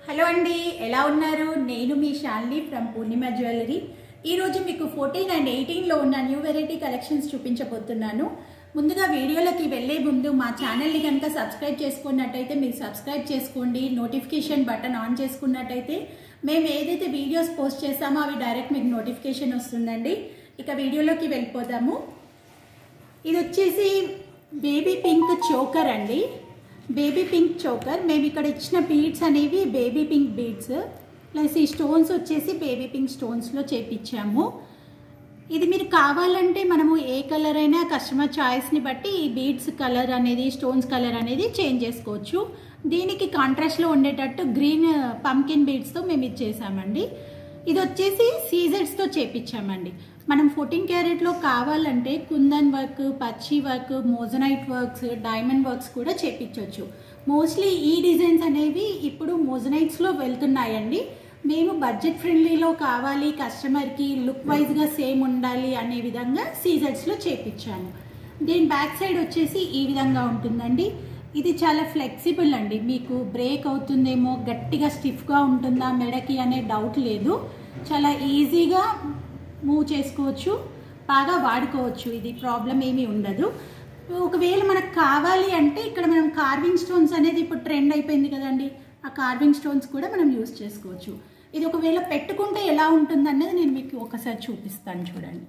Hello అండి ఎలా ఉన్నారు నేను మీ శాలిని ఫ్రమ్ పూర్ణిమ జ్యువెలరీ ఈరోజు మీకు ఫోర్టీన్ అండ్ ఎయిటీన్లో ఉన్న న్యూ వెరైటీ కలెక్షన్స్ చూపించబోతున్నాను ముందుగా వీడియోలోకి వెళ్ళే ముందు మా ఛానల్ని కనుక సబ్స్క్రైబ్ చేసుకున్నట్టయితే మీరు సబ్స్క్రైబ్ చేసుకోండి నోటిఫికేషన్ బటన్ ఆన్ చేసుకున్నట్టయితే మేము ఏదైతే వీడియోస్ పోస్ట్ చేస్తామో అవి డైరెక్ట్ మీకు నోటిఫికేషన్ వస్తుందండి ఇక వీడియోలోకి వెళ్ళిపోదాము ఇది వచ్చేసి బేబీ పింక్ చోకర్ అండి బేబీ పింక్ చోకర్ మేము ఇక్కడ ఇచ్చిన బీడ్స్ అనేవి బేబీ పింక్ బీడ్స్ ప్లస్ ఈ స్టోన్స్ వచ్చేసి బేబీ పింక్ స్టోన్స్లో చేపించాము ఇది మీరు కావాలంటే మనము ఏ కలర్ అయినా కస్టమర్ చాయిస్ని బట్టి ఈ బీడ్స్ కలర్ అనేది స్టోన్స్ కలర్ అనేది చేంజ్ చేసుకోవచ్చు దీనికి కాంట్రాస్ట్లో ఉండేటట్టు గ్రీన్ పంకిన్ బీడ్స్తో మేము ఇది చేసామండి ఇది వచ్చేసి సీజర్స్తో చేపించామండి మనం ఫోర్టీన్ క్యారెట్లో కావాలంటే కుందన్ వర్క్ పచ్చి work moissanite works diamond works కూడా చేపించవచ్చు మోస్ట్లీ ఈ డిజైన్స్ అనేవి ఇప్పుడు మోజనైట్స్లో వెళ్తున్నాయండి మేము బడ్జెట్ ఫ్రెండ్లీలో కావాలి కస్టమర్కి లుక్ వైజ్గా సేమ్ ఉండాలి అనే విధంగా సీజర్స్లో చేపించాము దీని బ్యాక్ సైడ్ వచ్చేసి ఈ విధంగా ఉంటుందండి ఇది చాలా ఫ్లెక్సిబుల్ అండి మీకు బ్రేక్ అవుతుందేమో గట్టిగా స్టిఫ్గా ఉంటుందా మెడకి అనే డౌట్ లేదు చాలా ఈజీగా మూవ్ చేసుకోవచ్చు బాగా వాడుకోవచ్చు ఇది ప్రాబ్లం ఏమీ ఉండదు ఒకవేళ మనకు కావాలి అంటే ఇక్కడ మనం కార్వింగ్ స్టోన్స్ అనేది ఇప్పుడు ట్రెండ్ అయిపోయింది కదండి ఆ కార్వింగ్ స్టోన్స్ కూడా మనం యూస్ చేసుకోవచ్చు ఇది ఒకవేళ పెట్టుకుంటే ఎలా ఉంటుంది అనేది నేను మీకు ఒకసారి చూపిస్తాను చూడండి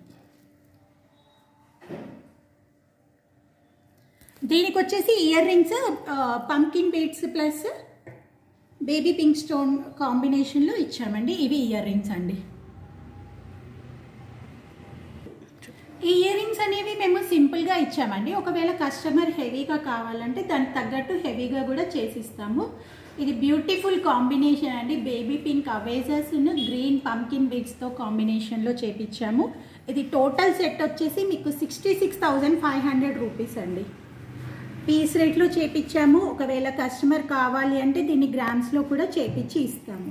దీనికి వచ్చేసి ఇయర్ రింగ్స్ పంకిన్ beads plus baby pink stone కాంబినేషన్లో ఇచ్చామండి ఇవి ఇయర్ రింగ్స్ అండి ఈ ఇయర్ రింగ్స్ అనేవి మేము సింపుల్గా ఇచ్చామండి ఒకవేళ కస్టమర్ హెవీగా కావాలంటే దానికి తగ్గట్టు హెవీగా కూడా చేసిస్తాము ఇది బ్యూటిఫుల్ కాంబినేషన్ అండి బేబీ పింక్ అవేజర్స్ గ్రీన్ పంకిన్ బీడ్స్తో కాంబినేషన్లో చేపించాము ఇది టోటల్ సెట్ వచ్చేసి మీకు sixty six thousand five hundred rupees అండి పీస్ రేట్లో చేపించాము ఒకవేళ కస్టమర్ కావాలి అంటే దీన్ని గ్రామ్స్లో కూడా చేపించి ఇస్తాము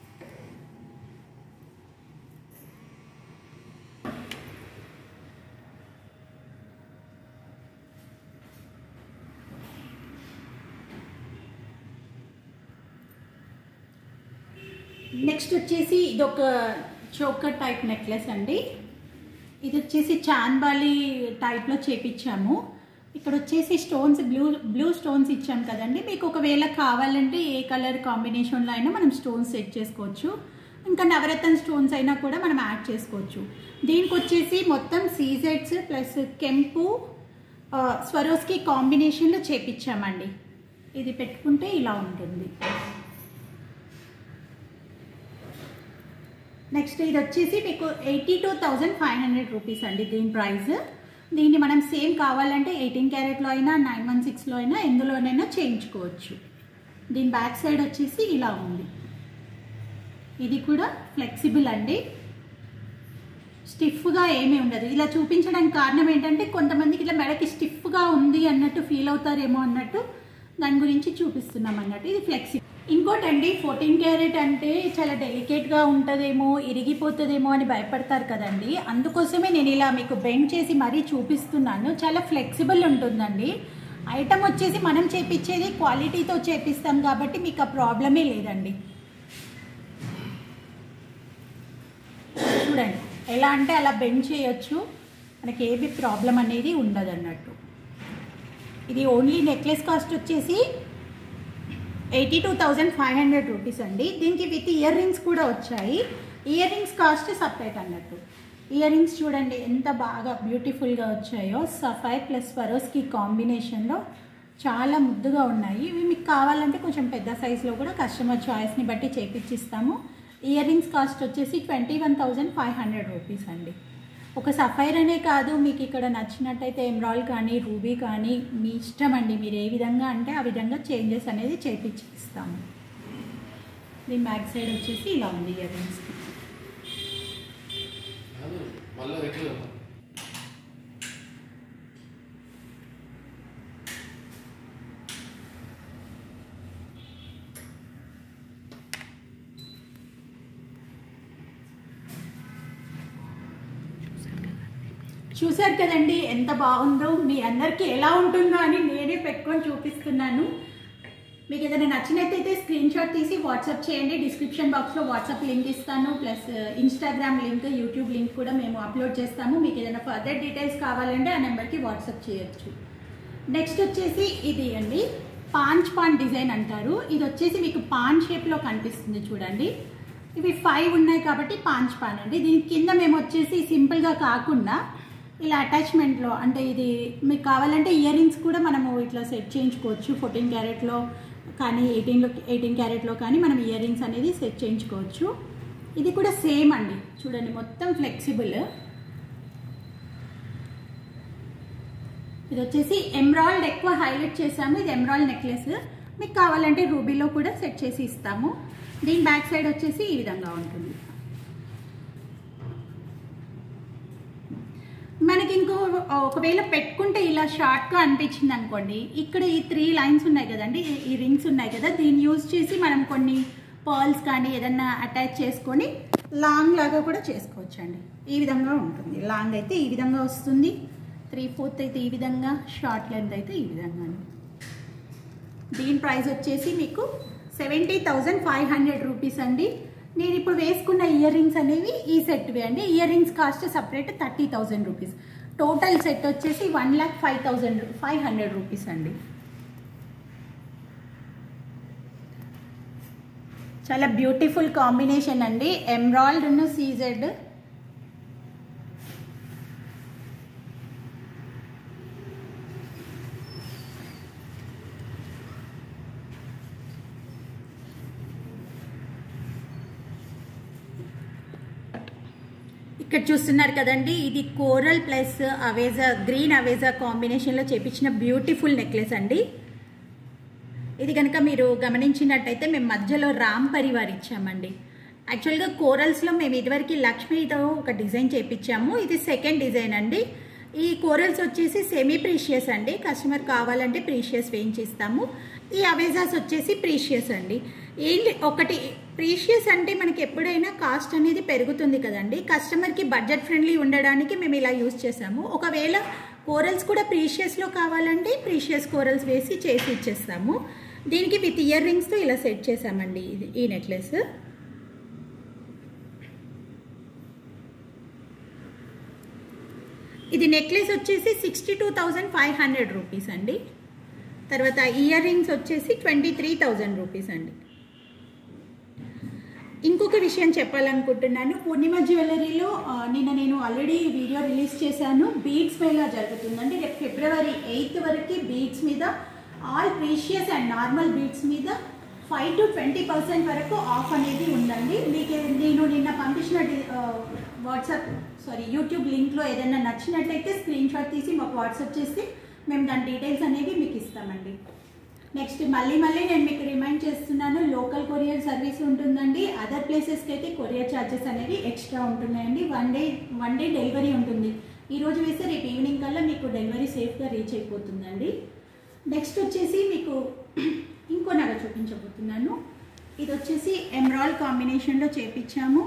నెక్స్ట్ వచ్చేసి ఇది ఒక చోకర్ టైప్ నెక్లెస్ అండి ఇది వచ్చేసి చాన్బాలి టైప్లో చేపించాము ఇక్కడ వచ్చేసి స్టోన్స్ బ్లూ బ్లూ స్టోన్స్ ఇచ్చాం కదండి మీకు ఒకవేళ కావాలంటే ఏ కలర్ కాంబినేషన్లో అయినా మనం స్టోన్స్ సెట్ చేసుకోవచ్చు ఇంకా నవరత్న స్టోన్స్ అయినా కూడా మనం యాడ్ చేసుకోవచ్చు దీనికి వచ్చేసి మొత్తం సీజెట్స్ ప్లస్ కెంపు స్వరోస్కి కాంబినేషన్లో చేపించామండి ఇది పెట్టుకుంటే ఇలా ఉంటుంది నెక్స్ట్ ఇది వచ్చేసి మీకు eighty two thousand five hundred rupees అండి దీని ప్రైస్ దీన్ని మనం సేమ్ కావాలంటే ఎయిటీన్ క్యారెట్లో అయినా నైన్ వన్ సిక్స్లో అయినా ఎందులోనైనా చేయించుకోవచ్చు దీని బ్యాక్ సైడ్ వచ్చేసి ఇలా ఉంది ఇది కూడా ఫ్లెక్సిబుల్ అండి స్టిఫ్గా ఏమీ ఉండదు ఇలా చూపించడానికి కారణం ఏంటంటే కొంతమందికి ఇలా మెడకి స్టిఫ్గా ఉంది అన్నట్టు ఫీల్ అవుతారేమో అన్నట్టు దాని గురించి చూపిస్తున్నాం అన్నట్టు ఇది ఫ్లెక్సిబుల్ ఇంకోటండి ఫోర్టీన్ క్యారెట్ అంటే చాలా డెలికేట్గా ఉంటుందేమో ఇరిగిపోతుందేమో అని భయపడతారు కదండి అందుకోసమే నేను ఇలా మీకు బెండ్ చేసి మరీ చూపిస్తున్నాను చాలా ఫ్లెక్సిబుల్ ఉంటుందండి ఐటమ్ వచ్చేసి మనం చేపించేది క్వాలిటీతో చేపిస్తాం కాబట్టి మీకు ఆ ప్రాబ్లమే లేదండి చూడండి ఎలా అంటే అలా బెండ్ చేయొచ్చు మనకి ఏమి ప్రాబ్లం అనేది ఉండదు అన్నట్టు ఇది ఓన్లీ నెక్లెస్ కాస్ట్ వచ్చేసి eighty two thousand five hundred rupees అండి దీనికి విత్ ఇయర్ రింగ్స్ కూడా వచ్చాయి ఇయర్ రింగ్స్ కాస్ట్ సపరేట్ అన్నట్టు ఇయర్ రింగ్స్ చూడండి ఎంత బాగా బ్యూటిఫుల్గా వచ్చాయో సఫైర్ ప్లస్ ఫరోస్కి కాంబినేషన్లో చాలా ముద్దుగా ఉన్నాయి ఇవి మీకు కావాలంటే కొంచెం పెద్ద సైజులో కూడా కస్టమర్ చాయిస్ని బట్టి చేపించిస్తాము ఇయర్ రింగ్స్ కాస్ట్ వచ్చేసి twenty one thousand five hundred rupees అండి ఒక సఫైర్ అనే కాదు మీకు ఇక్కడ నచ్చినట్టయితే ఎమ్రాల్ కానీ రూబీ కానీ మీ ఇష్టం అండి మీరు ఏ విధంగా అంటే ఆ విధంగా చేంజెస్ అనేది చేపించి ఇస్తాము దీని బ్యాక్ సైడ్ వచ్చేసి ఇలా ఉంది ఇయర్ రింగ్స్కి చూశారు కదండి ఎంత బాగుందో మీ అందరికీ ఎలా ఉంటుందో అని నేనే పెట్టుకొని చూపిస్తున్నాను మీకు ఏదైనా నచ్చినట్టయితే స్క్రీన్ షాట్ తీసి వాట్సాప్ చేయండి డిస్క్రిప్షన్ బాక్స్లో వాట్సాప్ లింక్ ఇస్తాను plus Instagram link YouTube link కూడా మేము అప్లోడ్ చేస్తాము మీకు ఏదైనా ఫర్దర్ డీటెయిల్స్ కావాలంటే ఆ నెంబర్కి వాట్సాప్ చేయొచ్చు నెక్స్ట్ వచ్చేసి ఇది అండి పాంచ్ పాన్ డిజైన్ అంటారు ఇది వచ్చేసి మీకు పాన్ షేప్లో కనిపిస్తుంది చూడండి ఇవి ఫైవ్ ఉన్నాయి కాబట్టి పాంచ్ పాన్ అండి దీని కింద మేము వచ్చేసి సింపుల్గా కాకుండా ఇలా అటాచ్మెంట్లో అంటే ఇది మీకు కావాలంటే ఇయర్ రింగ్స్ కూడా మనము ఇట్లా సెట్ చేయించుకోవచ్చు ఫోర్టీన్ క్యారెట్లో కానీ ఎయిటీన్లో ఎయిటీన్ క్యారెట్లో కానీ మనం ఇయర్ రింగ్స్ అనేది సెట్ చేయించుకోవచ్చు ఇది కూడా సేమ్ అండి చూడండి మొత్తం ఫ్లెక్సిబుల్ ఇది వచ్చేసి ఎమ్రాయిల్డ్ ఎక్కువ హైలైట్ చేసాము ఇది ఎమ్రాయిల్డ్ నెక్లెస్ మీకు కావాలంటే రూబీలో కూడా సెట్ చేసి ఇస్తాము దీని బ్యాక్ సైడ్ వచ్చేసి ఈ విధంగా ఉంటుంది మనకి ఇంకో ఒకవేళ పెట్టుకుంటే ఇలా షార్ట్గా అనిపించింది అనుకోండి ఇక్కడ ఈ త్రీ లైన్స్ ఉన్నాయి కదండి ఈ- ఈ రింగ్స్ ఉన్నాయి కదా దీన్ని యూజ్ చేసి మనం కొన్ని పర్ల్స్ కానీ ఏదన్నా అటాచ్ చేసుకొని లాంగ్ లాగా కూడా చేసుకోవచ్చు అండి ఈ విధంగా ఉంటుంది లాంగ్ అయితే ఈ విధంగా వస్తుంది త్రీ ఫోర్త్ అయితే ఈ విధంగా షార్ట్ లెంత్ అయితే ఈ విధంగా దీని ప్రైస్ వచ్చేసి మీకు seventy thousand five hundred rupees అండి నేను ఇప్పుడు వేసుకున్న ఇయర్ రింగ్స్ అనేవి ఈ సెట్వి అండి ear rings cost separate thirty thousand rupees total set వచ్చేసి one lakh five thousand five hundred rupees అండి చాలా బ్యూటిఫుల్ కాంబినేషన్ అండి ఎమ్రాయిల్డ్ ఉన్న సీజెడ్ ఇక్కడ చూస్తున్నారు కదండి ఇది కోరల్ ప్లస్ అవేజా గ్రీన్ అవేజా కాంబినేషన్లో చేపించిన బ్యూటిఫుల్ నెక్లెస్ అండి ఇది కనుక మీరు గమనించినట్టయితే మేము మధ్యలో రామ్ పరివార్ ఇచ్చామండి యాక్చువల్గా కోరల్స్లో మేము ఇదివరకు లక్ష్మీతో ఒక డిజైన్ చేపించాము ఇది సెకండ్ డిజైన్ అండి ఈ కోరల్స్ వచ్చేసి సెమీ ప్రీషియస్ అండి కస్టమర్ కావాలంటే ప్రీషియస్ వేయించిస్తాము ఈ అవేజాస్ వచ్చేసి ప్రీషియస్ అండి ఏంటి ఒకటి ప్రీషియస్ అంటే మనకి ఎప్పుడైనా కాస్ట్ అనేది పెరుగుతుంది కదండి కస్టమర్కి బడ్జెట్ ఫ్రెండ్లీ ఉండడానికి మేము ఇలా యూజ్ చేసాము ఒకవేళ కోరల్స్ కూడా ప్రీషియస్లో కావాలంటే ప్రీషియస్ కోరల్స్ వేసి చేసి ఇచ్చేస్తాము దీనికి విత్ ఇయర్ రింగ్స్తో ఇలా సెట్ చేసామండి ఇది ఈ నెక్లెస్ ఇది నెక్లెస్ వచ్చేసి sixty two thousand five hundred rupees అండి తర్వాత ఇయర్ రింగ్స్ వచ్చేసి ట్వంటీ త్రీ థౌజండ్ రూపీస్ అండి ఇంకొక విషయం చెప్పాలనుకుంటున్నాను పూర్ణిమ జ్యువెలరీలో ఆ, నిన్న నేను ఆల్రెడీ వీడియో రిలీజ్ చేశాను బీడ్స్ మేళా జరుగుతుందండి రేపు ఫిబ్రవరి ఎయిత్ వరకు బీడ్స్ మీద all precious and normal beads మీద ఫైవ్ టు ట్వంటీ పర్సెంట్ వరకు ఆఫ్ అనేది ఉందండి మీకు నేను నిన్న పంపించిన డి- ఆ, వాట్సాప్ సారీ యూట్యూబ్ లింక్లో ఏదైనా నచ్చినట్లయితే స్క్రీన్ షాట్ తీసి మాకు వాట్సాప్ చేస్తే మేము దాని డీటెయిల్స్ అనేవి మీకు ఇస్తామండి నెక్స్ట్ మళ్ళీ మళ్ళీ నేను మీకు రిమైండ్ చేస్తున్నాను లోకల్ కొరియర్ సర్వీస్ ఉంటుందండి అదర్ ప్లేసెస్కి అయితే కొరియర్ ఛార్జెస్ అనేవి ఎక్స్ట్రా ఉంటున్నాయండి one day one day delivery ఉంటుంది ఈ రోజు వేస్తే రేపు ఈవినింగ్ కల్లా మీకు డెలివరీ సేఫ్గా రీచ్ అయిపోతుందండి నెక్స్ట్ వచ్చేసి మీకు ఇంకో నగ చూపించబోతున్నాను ఇది వచ్చేసి ఎమ్రాల్ కాంబినేషన్లో చేపించాము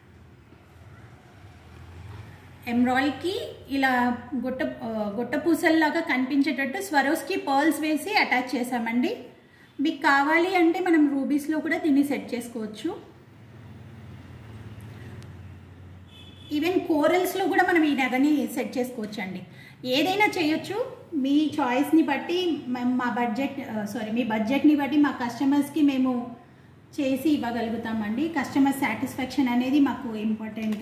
ఎమ్రాయిల్కి ఇలా గొట్ట ఆ, గొట్ట పూసల్లాగా కనిపించేటట్టు స్వరోస్కి పర్ల్స్ వేసి అటాచ్ చేసామండి మీకు కావాలి అంటే మనం రూబీస్లో కూడా దీన్ని సెట్ చేసుకోవచ్చు ఈవెన్ కోరల్స్లో కూడా మనం ఈ నగని సెట్ చేసుకోవచ్చు అండి ఏదైనా చేయొచ్చు మీ చాయిస్ని బట్టి మేము మా బడ్జెట్ సారీ మీ బడ్జెట్ని బట్టి మా కస్టమర్స్కి మేము చేసి ఇవ్వగలుగుతామండి కస్టమర్ సాటిస్ఫాక్షన్ అనేది మాకు ఇంపార్టెంట్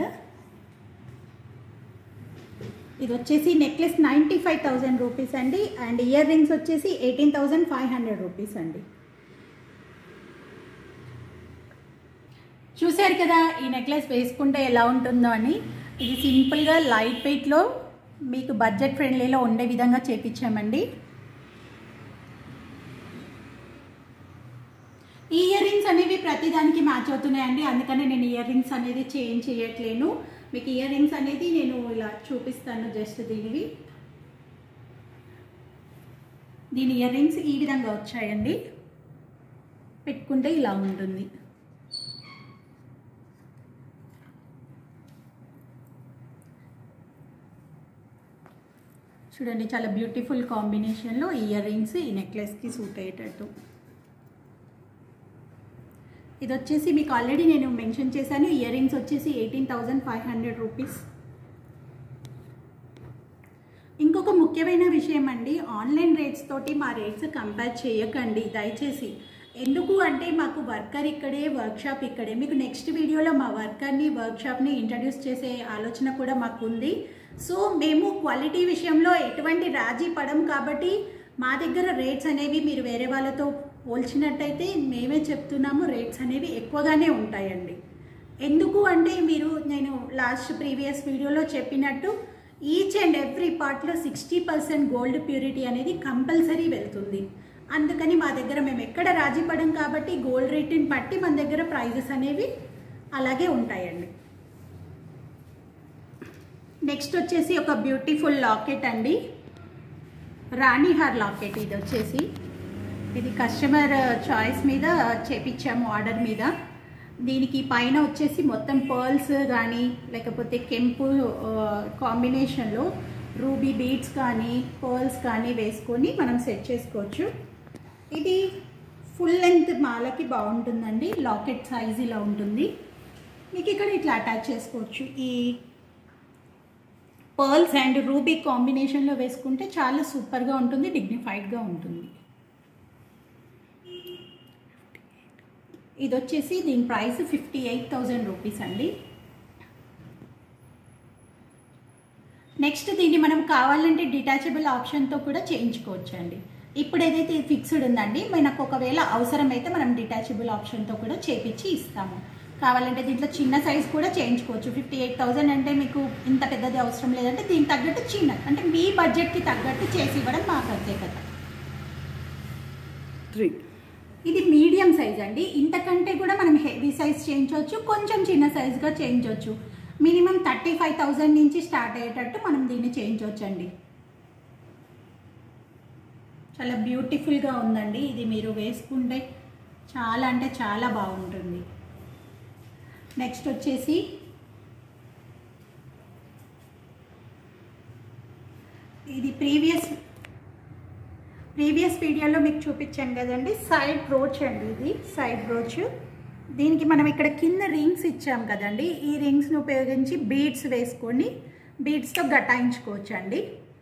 ఇది వచ్చేసి necklace ninety five thousand rupees అండి అండ్ ఇయర్ రింగ్స్ వచ్చేసి eighteen thousand five hundred rupees అండి చూశారు కదా ఈ నెక్లెస్ వేసుకుంటే ఎలా ఉంటుందో అని ఇది సింపుల్గా లైట్ వెయిట్లో మీకు బడ్జెట్ ఫ్రెండ్లీలో ఉండే విధంగా చేపించామండి ఈ ఇయర్ రింగ్స్ అనేవి ప్రతిదానికి మ్యాచ్ అవుతున్నాయండి అందుకనే నేను ఇయర్ రింగ్స్ అనేది చేంజ్ చేయట్లేను మీకు ఇయర్ రింగ్స్ అనేది నేను ఇలా చూపిస్తాను జస్ట్ దీనివి దీని ఇయర్ రింగ్స్ ఈ విధంగా వచ్చాయండి పెట్టుకుంటే ఇలా ఉంటుంది చూడండి చాలా బ్యూటిఫుల్ కాంబినేషన్లో ఇయర్ రింగ్స్ ఈ నెక్లెస్కి సూట్ అయ్యేటట్టు ఇది వచ్చేసి మీకు ఆల్రెడీ నేను మెన్షన్ చేశాను ఇయర్ రింగ్స్ వచ్చేసి eighteen thousand five hundred rupees ఇంకొక ముఖ్యమైన విషయం అండి ఆన్లైన్ రేట్స్ తోటి మా రేట్స్ కంపేర్ చేయకండి దయచేసి ఎందుకు అంటే మాకు వర్కర్ ఇక్కడే వర్క్షాప్ ఇక్కడే మీకు నెక్స్ట్ వీడియోలో మా వర్కర్ని వర్క్షాప్ని ఇంట్రడ్యూస్ చేసే ఆలోచన కూడా మాకు ఉంది సో మేము క్వాలిటీ విషయంలో ఎటువంటి రాజీ పడం కాబట్టి మా దగ్గర రేట్స్ అనేవి మీరు వేరే వాళ్ళతో పోల్చినట్టయితే మేమే చెప్తున్నాము రేట్స్ అనేవి ఎక్కువగానే ఉంటాయండి ఎందుకు అంటే మీరు నేను లాస్ట్ ప్రీవియస్ వీడియోలో చెప్పినట్టు ఈచ్ అండ్ ఎవ్రీ పార్ట్లో సిక్స్టీ పర్సెంట్ గోల్డ్ ప్యూరిటీ అనేది కంపల్సరీ వెళ్తుంది అందుకని మా దగ్గర మేము ఎక్కడ రాజీ పడం కాబట్టి గోల్డ్ రేట్ని బట్టి మన దగ్గర ప్రైజెస్ అనేవి అలాగే ఉంటాయండి నెక్స్ట్ వచ్చేసి ఒక బ్యూటిఫుల్ లాకెట్ అండి రాణి హార్ లాకెట్ ఇది వచ్చేసి ఇది కస్టమర్ చాయిస్ మీద చేపించాము ఆర్డర్ మీద దీనికి పైన వచ్చేసి మొత్తం పర్ల్స్ కానీ లేకపోతే కెంపు కాంబినేషన్లో రూబీ బీడ్స్ కానీ పర్ల్స్ కానీ వేసుకొని మనం సెట్ చేసుకోవచ్చు ఇది ఫుల్ లెంత్ మాలకి బాగుంటుందండి లాకెట్ సైజ్ ఇలా ఉంటుంది మీకు ఇక్కడ ఇట్లా అటాచ్ చేసుకోవచ్చు ఈ పర్ల్స్ అండ్ రూబీ కాంబినేషన్లో వేసుకుంటే చాలా సూపర్గా ఉంటుంది డిగ్నిఫైడ్గా ఉంటుంది ఇది వచ్చేసి దీని price fifty eight thousand rupees అండి నెక్స్ట్ దీన్ని మనం కావాలంటే డిటాచబుల్ ఆప్షన్తో కూడా చేయించుకోవచ్చు అండి ఇప్పుడు ఏదైతే ఫిక్స్డ్ ఉందండి మనకు ఒకవేళ అవసరమైతే మనం డిటాచబుల్ ఆప్షన్తో కూడా చేపించి ఇస్తాము కావాలంటే దీంట్లో చిన్న సైజ్ కూడా చేయించుకోవచ్చు ఫిఫ్టీ ఎయిట్ థౌజండ్ అంటే మీకు ఇంత పెద్దది అవసరం లేదంటే దీనికి తగ్గట్టు చిన్న అంటే మీ బడ్జెట్కి తగ్గట్టు చేసి ఇవ్వడం మా ప్రత్యేకత త్రీ ఇది మీడియం సైజ్ అండి ఇంతకంటే కూడా మనం హెవీ సైజ్ చేయించవచ్చు కొంచెం చిన్న సైజ్గా చేయించవచ్చు మినిమం థర్టీ ఫైవ్ థౌజండ్ నుంచి స్టార్ట్ అయ్యేటట్టు మనం దీన్ని చేయించవచ్చు అండి చాలా బ్యూటిఫుల్గా ఉందండి ఇది మీరు వేసుకుంటే చాలా అంటే చాలా బాగుంటుంది నెక్స్ట్ వచ్చేసి ఇది ప్రీవియస్ ప్రీవియస్ వీడియోలో మీకు చూపించాను కదండి సైడ్ బ్రోచ్ అండి ఇది సైడ్ బ్రోచ్ దీనికి మనం ఇక్కడ కింద రింగ్స్ ఇచ్చాం కదండి ఈ రింగ్స్ని ఉపయోగించి బీడ్స్ వేసుకొని బీడ్స్తో గటాయించుకోవచ్చు అండి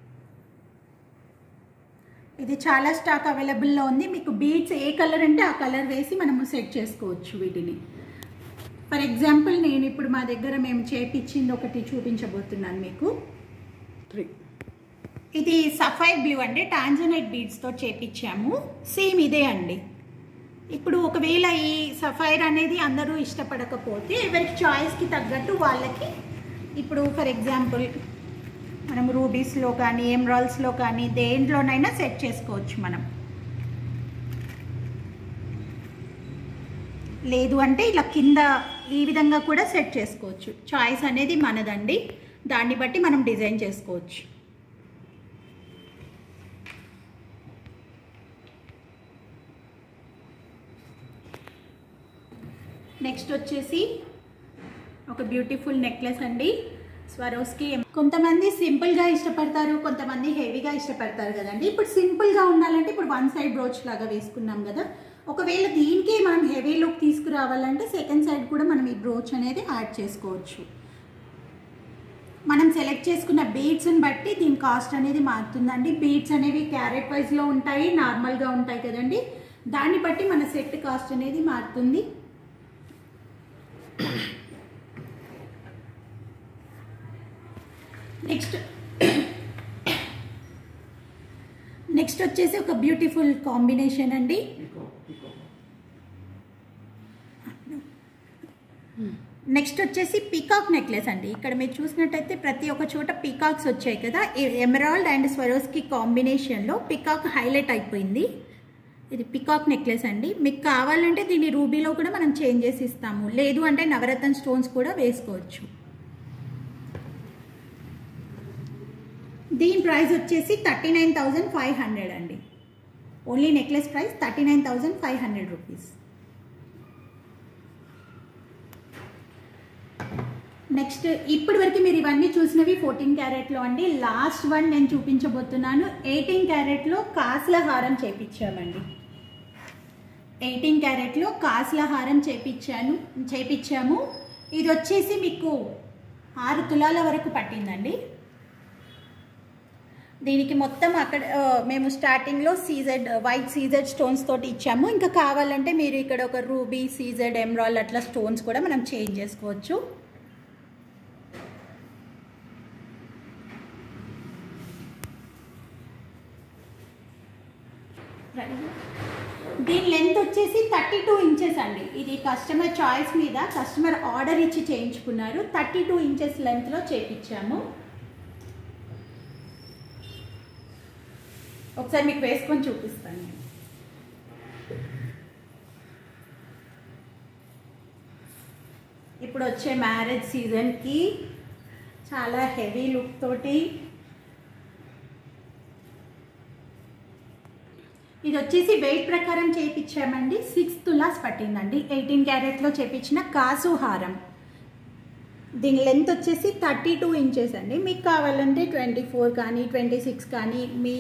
ఇది చాలా స్టాక్ అవైలబుల్లో ఉంది మీకు బీడ్స్ ఏ కలర్ అంటే ఆ కలర్ వేసి మనము సెట్ చేసుకోవచ్చు వీటిని ఫర్ ఎగ్జాంపుల్ నేను ఇప్పుడు మా దగ్గర మేము చేపించింది ఒకటి చూపించబోతున్నాను మీకు త్రీ ఇది సఫైర్ బ్లూ అండి టాంజనైట్ బీడ్స్తో చేపించాము సేమ్ ఇదే అండి ఇప్పుడు ఒకవేళ ఈ సఫైర్ అనేది అందరూ ఇష్టపడకపోతే ఎవరికి చాయిస్కి తగ్గట్టు వాళ్ళకి ఇప్పుడు ఫర్ ఎగ్జాంపుల్ మనం రూబీస్లో కానీ ఎమరాల్స్లో కానీ దేంట్లోనైనా సెట్ చేసుకోవచ్చు మనం లేదు అంటే ఇలా కింద ఈ విధంగా కూడా సెట్ చేసుకోవచ్చు చాయిస్ అనేది మనదండి దాన్ని బట్టి మనం డిజైన్ చేసుకోవచ్చు నెక్స్ట్ వచ్చేసి ఒక బ్యూటిఫుల్ నెక్లెస్ అండి స్వరోస్కి కొంతమంది సింపుల్గా ఇష్టపడతారు కొంతమంది హెవీగా ఇష్టపడతారు కదండి ఇప్పుడు సింపుల్గా ఉండాలంటే ఇప్పుడు వన్ సైడ్ బ్రోచ్ లాగా వేసుకున్నాం కదా ఒకవేళ దీనికి మనం హెవీ లుక్ తీసుకురావాలంటే సెకండ్ సైడ్ కూడా మనం ఈ బ్రోచ్ అనేది యాడ్ చేసుకోవచ్చు మనం సెలెక్ట్ చేసుకున్న బీడ్స్ని బట్టి దీని కాస్ట్ అనేది మారుతుందండి బీడ్స్ అనేవి క్యారెట్ వైజ్లో ఉంటాయి నార్మల్గా ఉంటాయి కదండి దాన్ని బట్టి మన సెట్ కాస్ట్ అనేది మారుతుంది నెక్స్ట్ నెక్స్ట్ వచ్చేసి ఒక బ్యూటిఫుల్ కాంబినేషన్ అండి నెక్స్ట్ వచ్చేసి పీకాక్ నెక్లెస్ అండి ఇక్కడ మీరు చూసినట్టయితే ప్రతి ఒక్క చోట పీకాక్స్ వచ్చాయి కదా ఎమరాల్డ్ అండ్ స్వరోస్కి కాంబినేషన్లో పీకాక్ హైలైట్ అయిపోయింది ఇది పికాక్ నెక్లెస్ అండి మీకు కావాలంటే దీన్ని రూబీలో కూడా మనం చేంజ్ చేసి ఇస్తాము లేదు అంటే నవరత్న స్టోన్స్ కూడా వేసుకోవచ్చు దీని ప్రైస్ వచ్చేసి thirty nine thousand five hundred అండి only necklace price thirty nine thousand five hundred rupees next ఇప్పటి వరకు మీరు ఇవన్నీ చూసినవి ఫోర్టీన్ క్యారెట్లో అండి లాస్ట్ వన్ నేను చూపించబోతున్నాను ఎయిటీన్ క్యారెట్లో కాసుల హారం చేపించామండి ఎయిటీన్ క్యారెట్లో కాసుల హారం చేపించాను చేపించాము ఇది వచ్చేసి మీకు ఆరు తులాల వరకు పట్టిందండి దీనికి మొత్తం అక్కడ ఆ, మేము స్టార్టింగ్లో సీజెడ్ వైట్ సీజెడ్ స్టోన్స్ తోటి ఇచ్చాము ఇంకా కావాలంటే మీరు ఇక్కడ ఒక రూబీ సీజెడ్ ఎమ్రాల్ అట్లా స్టోన్స్ కూడా మనం చేంజ్ చేసుకోవచ్చు దీని లెంత్ వచ్చేసి థర్టీ టూ ఇంచెస్ అండి ఇది కస్టమర్ చాయిస్ మీద కస్టమర్ ఆర్డర్ ఇచ్చి చేయించుకున్నారు థర్టీ టూ ఇంచెస్ లెంత్లో చేయించాము ఒకసారి మీకు వేసుకొని చూపిస్తాను నేను. ఇప్పుడు వచ్చే మ్యారేజ్ సీజన్కి చాలా హెవీ లుక్ తోటి ఇది వచ్చేసి వెయిట్ ప్రకారం చేయించామండి సిక్స్ తులాస్ పట్టిందండి ఎయిటీన్ క్యారెట్లో చేపించిన కాసు హారం దీని లెంత్ వచ్చేసి థర్టీ టూ ఇంచెస్ అండి మీకు కావాలంటే ట్వంటీ ఫోర్ కానీ ట్వంటీ సిక్స్ కానీ మీ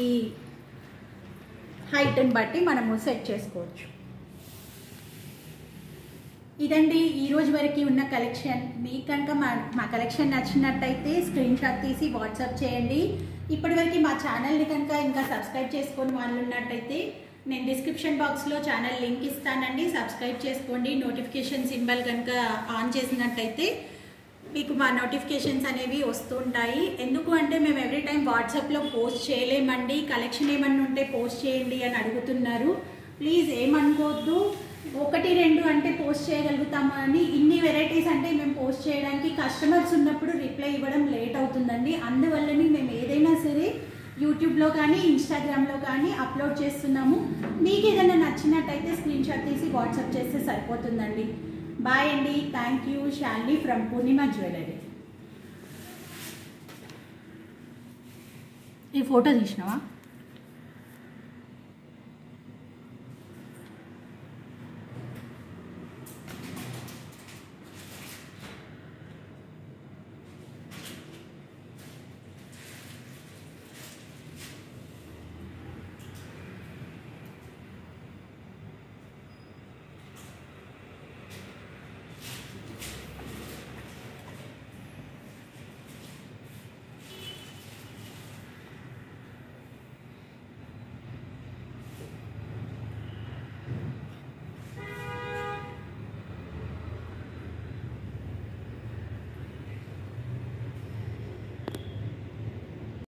హైట్ని బట్టి మనము సెట్ చేసుకోవచ్చు ఇదండి ఈ రోజు వరకు ఉన్న కలెక్షన్ మీకు కనుక మా మా కలెక్షన్ నచ్చినట్టయితే స్క్రీన్ షాట్ తీసి వాట్సాప్ చేయండి ఇప్పటివరకు మా ఛానల్ని కనుక ఇంకా సబ్స్క్రైబ్ చేసుకొని వాళ్ళు ఉన్నట్టయితే నేను డిస్క్రిప్షన్ బాక్స్లో ఛానల్ లింక్ ఇస్తానండి సబ్స్క్రైబ్ చేసుకోండి నోటిఫికేషన్ సింబల్ కనుక ఆన్ చేసినట్టయితే మీకు మా నోటిఫికేషన్స్ అనేవి వస్తుంటాయి ఎందుకు అంటే మేము ఎవ్రీ టైం వాట్సాప్లో పోస్ట్ చేయలేమండి కలెక్షన్ ఏమన్నా ఉంటే పోస్ట్ చేయండి అని అడుగుతున్నారు ప్లీజ్ ఏమనుకోవద్దు ఒకటి రెండు అంటే పోస్ట్ చేయగలుగుతాము అని ఇన్ని వెరైటీస్ అంటే మేము పోస్ట్ చేయడానికి కస్టమర్స్ ఉన్నప్పుడు రిప్లై ఇవ్వడం లేట్ అవుతుందండి అందువల్లనే మేము ఏదైనా సరే యూట్యూబ్లో కానీ ఇన్స్టాగ్రామ్లో కానీ అప్లోడ్ చేస్తున్నాము మీకు ఏదైనా నచ్చినట్టయితే స్క్రీన్ షాట్ తీసి వాట్సాప్ చేస్తే సరిపోతుందండి బాయ్ అండి thank you Shalini from Purnima jewellery ఈ ఫోటో తీసినావా